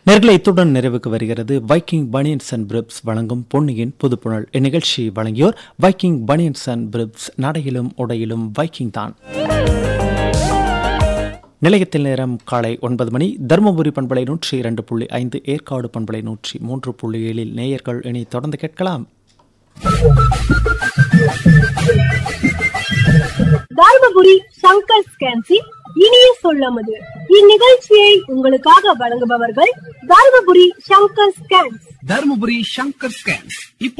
நேர்களை இத்துடன் நிறைவுக்கு வருகிறது வைக்கிங் பனியன்ஸ் அண்ட் பிரிப்ஸ் வழங்கும் பொன்னியின் புதுப்புணல் இந்நிகழ்ச்சி வழங்கியோர் வைக்கிங் பனியன்ஸ் அண்ட் பிரிப்ஸ் நடையிலும் உடையிலும் வைக்கிங் தான் நிலையத்தில் நேரம் காலை ஒன்பது மணி தருமபுரி பண்பலை நூற்றி இரண்டு புள்ளி ஐந்து ஏற்காடு பண்பலை நூற்றி மூன்று புள்ளி ஏழில் நேயர்கள் இனி தொடர்ந்து கேட்கலாம் தர்மபுரி சங்கர் ஸ்கேன்சி இனிய சொல்லமது இந்நிகழ்ச்சியை உங்களுக்காக வழங்குபவர்கள் தர்மபுரி சங்கர் ஸ்கேன்ஸ் தருமபுரி சங்கர் ஸ்கேன்ஸ் இப்போ